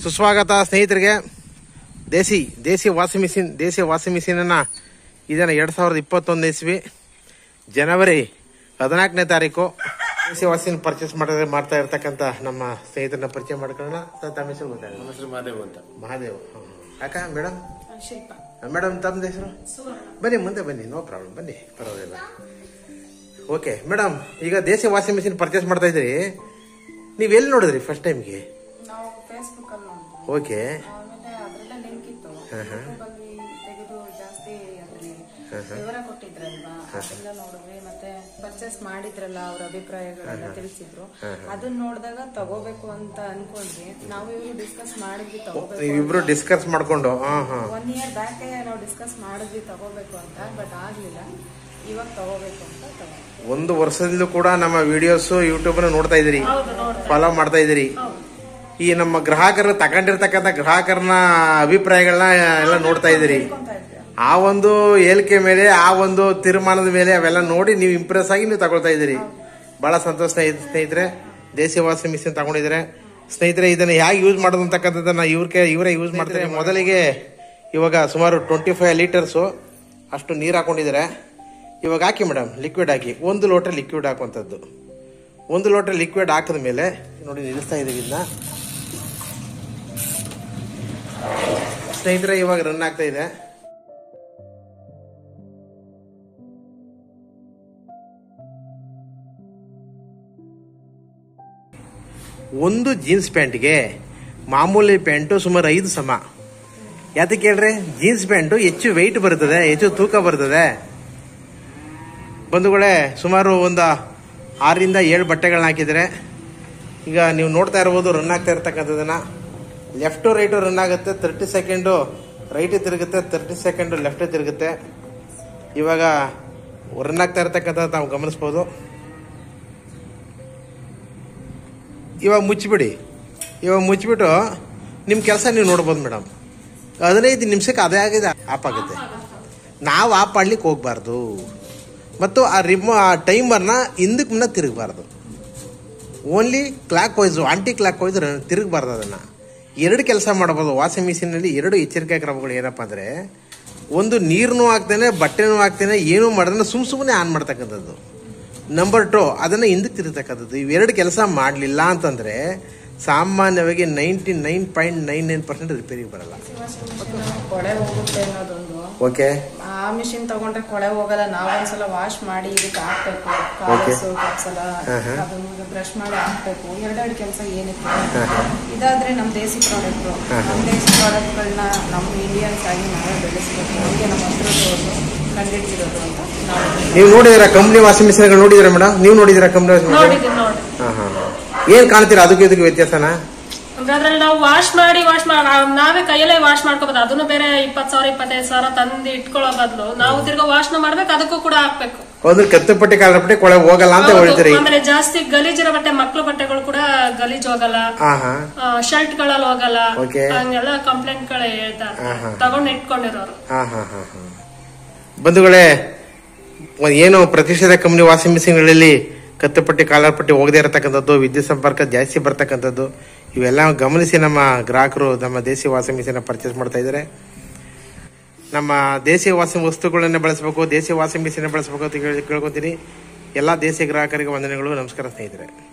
ಸುಸ್ವಾಗತ ಸ್ನೇಹಿತರಿಗೆ ದೇಸಿ ದೇಸಿ ವಾಷಿಂಗ್ ಮಿಷಿನ್ ದೇಸಿ ವಾಷಿಂಗ್ ಮಿಷಿನನ್ನು ಇದನ್ನು ಎರಡು ಸಾವಿರದ ಇಪ್ಪತ್ತೊಂದು ಇಸ್ವಿ ಜನವರಿ ಹದಿನಾಲ್ಕನೇ ತಾರೀಕು ದೇಸಿ ವಾಷಿಂಗ್ ಪರ್ಚೇಸ್ ಮಾಡಿದ್ರೆ ಮಾಡ್ತಾ ಇರ್ತಕ್ಕಂಥ ನಮ್ಮ ಸ್ನೇಹಿತರನ್ನ ಪರಿಚಯ ಮಾಡ್ಕೊಳ್ಳೋಣ ಸರ್ ತಮ್ಮ ಹೆಸರು ಗೊತ್ತಾಗ ನಮ್ಮ ಹೆಸರು ಮಹಾದೇವ್ ಅಂತ ಮಹಾದೇವ್ ಹ್ಮ್. ಯಾಕ ಮೇಡಮ್ ಶಿಲ್ಪ ಮೇಡಮ್ ತಮ್ಮದು ಹೆಸರು ಬನ್ನಿ ಮುಂದೆ ಬನ್ನಿ ನೋ ಪ್ರಾಬ್ಲಮ್ ಬನ್ನಿ ಪರವಾಗಿಲ್ಲ ಓಕೆ ಮೇಡಮ್ ಈಗ ದೇಸಿ ವಾಷಿಂಗ್ ಮಿಷಿನ್ ಪರ್ಚೇಸ್ ಮಾಡ್ತಾ ಇದ್ದೀರಿ ನೀವು ಎಲ್ಲಿ ನೋಡಿದ್ರಿ ಫಸ್ಟ್ ಟೈಮ್ಗೆ ನಾವು ಫೇಸ್ಬುಕ್ ಅಲ್ಲಿ ನೋಡಿದ್ವಿ ಓಕೆ ಆಮೇಲೆ ಅದ್ರಲ್ಲೇ ಲಿಂಕ್ ಇತ್ತು ಯೂಟ್ಯೂಬ್ ಅಲ್ಲಿ ತೆಗೆದು ಜಾಸ್ತಿ ಅದ್ರಲ್ಲಿ ವಿವರ ಕೊಟ್ಟಿದ್ರಲ್ವಾ ಅದೆಲ್ಲ ನೋಡಿದ್ವಿ ಮತ್ತೆ ಪರ್ಚೇಸ್ ಮಾಡಿದ್ರಲ್ಲ ಅವ್ರ ಅಭಿಪ್ರಾಯಗಳೆಲ್ಲ ತಿಳಿಸಿದ್ರು ಅದನ್ನ ನೋಡಿದಾಗ ತಗೋಬೇಕು ಅಂತ ಅನ್ಕೊಂಡ್ವಿ ನಾವು ಇವರು ಡಿಸ್ಕಸ್ ಮಾಡಿದ್ವಿ ತಗೋಬೇಕು ನೀವಿಬ್ರು ಡಿಸ್ಕಸ್ ಮಾಡ್ಕೊಂಡು ಹಾ ಹಾ ಒನ್ ಇಯರ್ ಬ್ಯಾಕ್ ನಾವು ಡಿಸ್ಕಸ್ ಮಾಡಿದ್ವಿ ತಗೋಬೇಕು ಅಂತ ಬಟ್ ಆಗ್ಲಿಲ್ಲ ಇವಾಗ ತಗೋಬೇಕು ಅಂತ ತಗೊಂಡ್ವಿ ಒಂದು ವರ್ಷದಲ್ಲೂ ಕೂಡ ನಮ್ಮ ವಿಡಿಯೋಸ್ ಯೂಟ್ಯೂಬ್ ನೋಡ್ತಾ ಇದ್ದೀರಿ ಫಾಲೋ ಮಾಡ್ತಾ ಇದ್ದೀರಿ ಈ ನಮ್ಮ ಗ್ರಾಹಕರು ತಗೊಂಡಿರ್ತಕ್ಕಂಥ ಗ್ರಾಹಕರನ್ನ ಅಭಿಪ್ರಾಯಗಳನ್ನ ಎಲ್ಲ ನೋಡ್ತಾ ಇದ್ದೀರಿ ತಿಳ್ಕೊಂತಾ ಇದ್ವಿ ಆ ಒಂದು ಹೇಳಿಕೆ ಮೇಲೆ ಆ ಒಂದು ತೀರ್ಮಾನದ ಮೇಲೆ ಅವೆಲ್ಲ ನೋಡಿ ನೀವು ಇಂಪ್ರೆಸ್ ಆಗಿ ನೀವು ತಗೊಳ್ತಾ ಇದ್ದೀರಿ ಬಹಳ ಸಂತೋಷ ಸ್ನೇಹಿತ- ಸ್ನೇಹಿತರೆ ದೇಸಿ ವಾಷಿಂಗ್ ಮಿಷಿನ್ ತಗೊಂಡಿದ್ರೆ ಸ್ನೇಹಿತರೆ ಇದನ್ನ ಹೇಗೆ ಯೂಸ್ ಮಾಡೋದು ಅಂತಕ್ಕಂಥದ್ದನ್ನ ಇವ್ರಿಗೆ ಇವರೇ ಯೂಸ್ ಮಾಡ್ತಾರೆ ಮೊದಲಿಗೆ ಇವಾಗ ಸುಮಾರು ಟ್ವೆಂಟಿ ಫೈವ್ ಲೀಟರ್ಸು ಅಷ್ಟು ನೀರು ಹಾಕೊಂಡಿದ್ದಾರೆ ಇವಾಗ ಹಾಕಿ ಮೇಡಮ್ ಲಿಕ್ವಿಡ್ ಹಾಕಿ ಒಂದು ಲೋಟ ಲಿಕ್ವಿಡ್ ಹಾಕುವಂಥದ್ದು ಒಂದು ಲೋಟ ಲಿಕ್ವಿಡ್ ಹಾಕಿದ ಮೇಲೆ ನೋಡಿ ನಿಲ್ಲಿಸ್ತಾ ಇದೀವಿ ಇದನ್ನ ಸ್ನೇಹಿತರೆ ಇವಾಗ ರನ್ ಆಗ್ತಾ ಇದೆ ಒಂದು ಜೀನ್ಸ್ ಪ್ಯಾಂಟ್ಗೆ ಮಾಮೂಲಿ ಪ್ಯಾಂಟು ಸುಮಾರು ಐದು ಸಮ ಯಾತಕ್ಕೆ ಹೇಳ್ರಿ ಜೀನ್ಸ್ ಪ್ಯಾಂಟು ಹೆಚ್ಚು ವೆಯ್ಟ್ ಬರ್ತದೆ ಹೆಚ್ಚು ತೂಕ ಬರ್ತದೆ ಬಂಧುಗಳೇ ಸುಮಾರು ಒಂದು ಆರರಿಂದ ಏಳು ಬಟ್ಟೆಗಳನ್ನ ಹಾಕಿದರೆ ಈಗ ನೀವು ನೋಡ್ತಾ ಇರ್ಬೋದು ರನ್ ಆಗ್ತಾ ಇರ್ತಕ್ಕಂಥದ್ದನ್ನ ಲೆಫ್ಟು ರೈಟು ರನ್ ಆಗುತ್ತೆ ತರ್ಟಿ ಸೆಕೆಂಡು ರೈಟ್ ತಿರುಗುತ್ತೆ ತರ್ಟಿ ಸೆಕೆಂಡು ಲೆಫ್ಟ್ ತಿರುಗುತ್ತೆ ಇವಾಗ ರನ್ ಆಗ್ತಾ ಇರ್ತಕ್ಕಂಥದ್ದು ನಾವು ಗಮನಿಸ್ಬೋದು ಇವಾಗ ಮುಚ್ಚಿಬಿಡಿ ಇವಾಗ ಮುಚ್ಚಿಬಿಟ್ಟು ನಿಮ್ಮ ಕೆಲಸ ನೀವು ನೋಡ್ಬೋದು ಮೇಡಮ್ ಹದಿನೈದು ನಿಮಿಷಕ್ಕೆ ಅದೇ ಆಗಿದೆ ಆಫ್ ಆಗುತ್ತೆ ನಾವು ಆಫ್ ಮಾಡ್ಲಿಕ್ಕೆ ಹೋಗ್ಬಾರ್ದು ಮತ್ತು ಆ ರಿಮೋ ಆ ಟೈಮರ್ನ ಹಿಂದಕ್ಕೆ ಮುನ್ನ ತಿರುಗಬಾರ್ದು only clockwise anticlockwise ತಿರುಗಬಾರ್ದು ಅದನ್ನು ಎರಡು ಕೆಲಸ ಮಾಡ್ಬೋದು ವಾಷಿಂಗ್ ಮಿಷಿನಲ್ಲಿ ಎರಡು ಎಚ್ಚರಿಕೆ ಕ್ರಮಗಳು ಏನಪ್ಪ ಅಂದರೆ ಒಂದು ನೀರನ್ನು ಹಾಕ್ತೇನೆ ಬಟ್ಟೆನೂ ಹಾಕ್ತೇನೆ ಏನೂ ಮಾಡಿದ್ರೆ ಸುಮ್ಮ ಸುಮ್ಮನೆ ಆನ್ ಮಾಡ್ತಕ್ಕಂಥದ್ದು ನಂಬರ್ ಟು ಅದನ್ನು ಹಿಂದಕ್ಕೆ ತಿರುಗತಕ್ಕಂಥದ್ದು ಇವೆರಡು ಕೆಲಸ ಮಾಡಲಿಲ್ಲ ಅಂತಂದರೆ ಸಾಮಾನ್ಯವಾಗಿ ninety nine point nine nine percent ರಿಪೇರಿಗೆ ಬರಲ್ಲ ಕೊಳೆ ಹೋಗುತ್ತೆ ಅನ್ನೋದೊಂದು ಓಕೆ ಆ ಮಿಷಿನ್ ತಗೊಂಡ್ರೆ ಕೊಳೆ ಹೋಗಲ್ಲ ನಾವು ಒಂದ್ಸಲ ವಾಶ್ ಮಾಡಿ ಇದಕ್ಕೆ ಹಾಕ್ಬೇಕು ಕಾಲಸು ಕಪ್ಸಲ ಅದನ್ನ ಬ್ರಷ್ ಮಾಡಿ ಹಾಕ್ಬೇಕು ಎರಡೆರಡು ಕೆಲಸ ಏನಿತ್ತು ಇದಾದ್ರೆ ನಮ್ ದೇಸಿ ಪ್ರಾಡಕ್ಟ್ ನಮ್ ದೇಸಿ ಪ್ರಾಡಕ್ಟ್ಗಳನ್ನ ನಮ್ಮ ಇಂಡಿಯನ್ಸ್ ಆಗಿ ನಾವೇ ಬೆಳೆಸ್ಬೇಕು ಹಂಗೆ ನಮ್ಮ ಹತ್ರದವ್ರು ಕಂಡಿಡ್ತಿರೋದು ಅಂತ ನಾವು ನೀವು ನೋಡಿದಿರಾ ಕಂಪ್ನಿ ವಾಷಿಂಗ್ ಮಿಷಿನ್ಗಳು ನೋಡಿದಿರಾ ಮೇಡಮ್ ನೀವು ನೋಡಿದಿರಾ ಕಂಪ್ನಿ ವಾಷಿಂಗ್ ಮಿಷಿನ್ ನೋಡಿದೀನಿ ನೋಡಿ ಹಾಂ ಹಾಂ ಏನು ಕಾಣ್ತೀರಾ ಅದಕ್ಕೆ ಇದಕ್ಕೆ ವ್ಯತ್ಯಾಸನ ಅಂದ್ರೆ ಅದ್ರಲ್ಲಿ ನಾವು ವಾಶ್ ಮಾಡಿ ವಾಶ್ ಮಾಡಿ ನಾವೇ ಕೈಯಲ್ಲೇ ವಾಶ್ ಮಾಡ್ಕೋಬಹುದು ಅದನ್ನು ಬೇರೆ ಇಪ್ಪತ್ ಸಾವಿರ ಇಪ್ಪತ್ತೈದು ಸಾವಿರ ತಂದು ಇಟ್ಕೊಳ್ಳೋ ಬದಲು ನಾವು ತಿರ್ಗಾ ವಾಶ್ನ ಮಾಡ್ಬೇಕು ಅದಕ್ಕೂ ಕೂಡ ಹಾಕ್ಬೇಕು ಒಂದು ಕತ್ತಪಟ್ಟಿ ಕಾಲಪಟ್ಟಿ ಕೊಳೆ ಹೋಗಲ್ಲ ಅಂತ ಹೌದು. ಹೇಳ್ತೀರಿ ಆಮೇಲೆ ಜಾಸ್ತಿ ಗಲೀಜಿರೋ ಬಟ್ಟೆ ಮಕ್ಳು ಬಟ್ಟೆಗಳು ಕೂಡ ಗಲೀಜ್ ಹೋಗಲ್ಲ ಹಾಂ ಹಾಂ ಶರ್ಟ್ ಗಳಲ್ಲಿ ಹೋಗಲ್ಲ Okay. ಹಂಗೆಲ್ಲ ಕಂಪ್ಲೇಂಟ್ ಗಳು ಹೇಳ್ತಾರೆ ಹಾ, ಹಾ. ತಗೊಂಡ್ ಇಟ್ಕೊಂಡಿರೋರು ಹಾಂ ಹಾಂ ಹಾಂ ಹಾಂ ಬಂಧುಗಳೇ ಒಂದ್ ಏನು ಪ್ರತಿಷ್ಠಿತ ಕಂಪ್ನಿ ವಾಷಿಂಗ್ ಮಿಷಿನ್ಗಳಲ್ಲಿ ಕತ್ತುಪಟ್ಟಿ ಕಾಲರ್ಪಟ್ಟಿ ಹೋಗದೇ ಇರತಕ್ಕಂಥದ್ದು ವಿದ್ಯುತ್ ಸಂಪರ್ಕ ಜಾಸ್ತಿ ಬರ್ತಕ್ಕಂಥದ್ದು ಇವೆಲ್ಲ ಗಮನಿಸಿ ನಮ್ಮ ಗ್ರಾಹಕರು ನಮ್ಮ ದೇಸಿ ವಾಷಿಂಗ್ ಮಿಷಿನ್ ಪರ್ಚೇಸ್ ಮಾಡ್ತಾ ಇದ್ದಾರೆ ನಮ್ಮ ದೇಸಿ ವಾಷಿಂಗ್ ವಸ್ತುಗಳನ್ನ ಬಳಸಬೇಕು ದೇಸಿ ವಾಷಿಂಗ್ ಮಿಷಿನ್ ಬಳಸಬೇಕು ಅಂತ ಕೇಳಿ ಕೇಳ್ಕೊತೀನಿ ಎಲ್ಲ ದೇಸಿ ಗ್ರಾಹಕರಿಗೆ ವಂದನೆಗಳು ನಮಸ್ಕಾರ ಸ್ನೇಹಿತರೆ